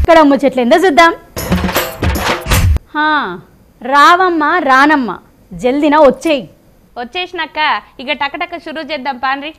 ఇక్కడ ముచ్చట్లు ఎందో చూద్దాం హా, రావమ్మ రానమ్మ జల్దిన వచ్చేయి వచ్చేసినాక ఇక టకటక షురూ చేద్దాం పాన్రి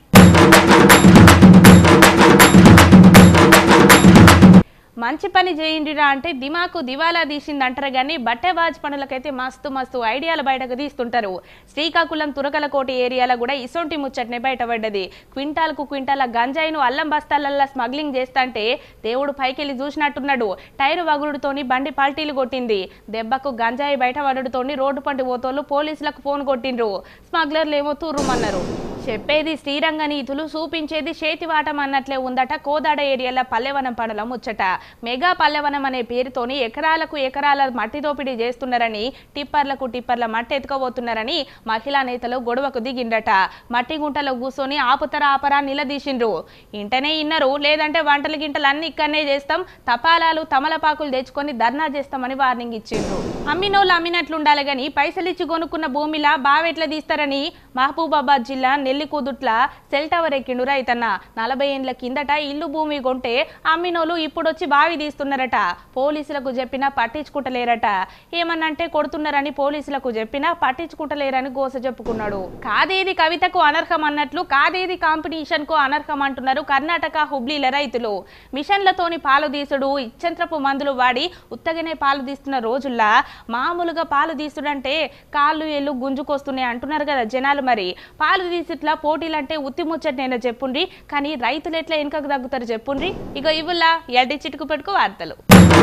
మంచి పని చేయండిరా అంటే దిమాకు దివాలా తీసింది అంటారు కానీ బట్టెబాజ్ పనులకైతే మస్తు మస్తు ఐడియాలు బయటకు తీస్తుంటారు శ్రీకాకుళం తురకలకోటి ఏరియాలో కూడా ఇసొంటి ముచ్చట్నే బయటపడ్డది క్వింటాల్కు క్వింటాల గంజాయిను అల్లం బస్తాలల్లా స్మగ్లింగ్ చేస్తాంటే దేవుడు పైకెళ్ళి చూసినట్టున్నాడు టైరు వగుడుతోని బండి పల్టీలు కొట్టింది దెబ్బకు గంజాయి బయట పడడుతోని రోడ్డు పంటి పోతోళ్ళు పోలీసులకు ఫోన్ కొట్టిండ్రు స్మగ్లర్లు ఏమో తూర్రుమన్నారు చెప్పేది శ్రీరంగ నీతులు చూపించేది చేతివాటం అన్నట్లే ఉందట కోదాడ ఏరియాల పల్లెవనం పనుల ముచ్చట మెగా పల్లెవనం అనే పేరుతోని ఎకరాలకు ఎకరాల మట్టి దోపిడీ చేస్తున్నారని టిప్పర్లకు టిప్పర్ల మట్టి ఎత్తుకోబోతున్నారని మహిళా నేతలు గొడవకు దిగిండట మట్టి గుంటలో కూర్చొని ఆపుతరా ఆపరా నిలదీసిండ్రు ఇంటనే ఇన్నరు లేదంటే వంటలు గింటలు అన్ని ఇక్కడనే చేస్తాం తపాలాలు తమలపాకులు తెచ్చుకొని ధర్నా చేస్తామని వార్నింగ్ ఇచ్చిండ్రు అమ్మినోళ్ళు అమ్మినట్లుండాలి గాని పైసలిచ్చి కొనుక్కున్న భూమిలా బావెట్లా తీస్తారని మహబూబాబాద్ జిల్లా నెల్లికూదుట్ల సెల్ టవర్ ఎక్కిండు రైతన్న నలభై ఏండ్ల కిందట ఇల్లు భూమి కొంటే అమ్మినోళ్ళు ఇప్పుడొచ్చి బావి తీస్తున్నారట పోలీసులకు చెప్పినా పట్టించుకుంటలేరట ఏమన్నంటే కొడుతున్నారని పోలీసులకు చెప్పినా పట్టించుకుంటలేరని గోస చెప్పుకున్నాడు కాదేది కవితకు అనర్హం అన్నట్లు కాదేది కాంపిటీషన్ కు అనర్హం అంటున్నారు కర్ణాటక హుబ్లీల రైతులు మిషన్లతోని పాలు తీసుడు ఇచ్చంత్రపు మందులు వాడి ఉత్తగనే పాలు తీస్తున్న రోజుల్లా మామూలుగా పాలు తీసుడంటే కాళ్ళు ఏళ్ళు గుంజుకొస్తున్నాయి అంటున్నారు కదా జనాలు మరి పాలు తీసిట్లా పోటీలంటే ఉత్తి ముచ్చటనైనా చెప్పుండ్రి కానీ రైతులు ఎట్లా వెనుకకు తగ్గుతారు చెప్పుండ్రి ఇక ఇవ్వులా ఎడ్డి చిటుకు పెట్టుకు వార్తలు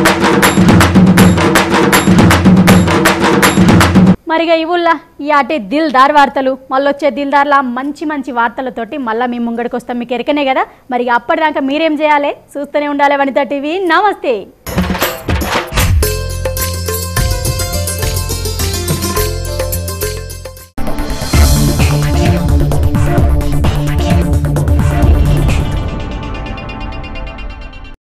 మరిగా ఇవుల్లా ఈ అటే దిల్ దార్ వార్తలు మళ్ళొచ్చే దిల్ దార్లా మంచి మంచి వార్తలతోటి మళ్ళీ మేము ముంగడికి వస్తాం మీకు ఎరకనే కదా మరి అప్పటిదాకా మీరేం చేయాలి చూస్తూనే ఉండాలి వనిత టీవీ నమస్తే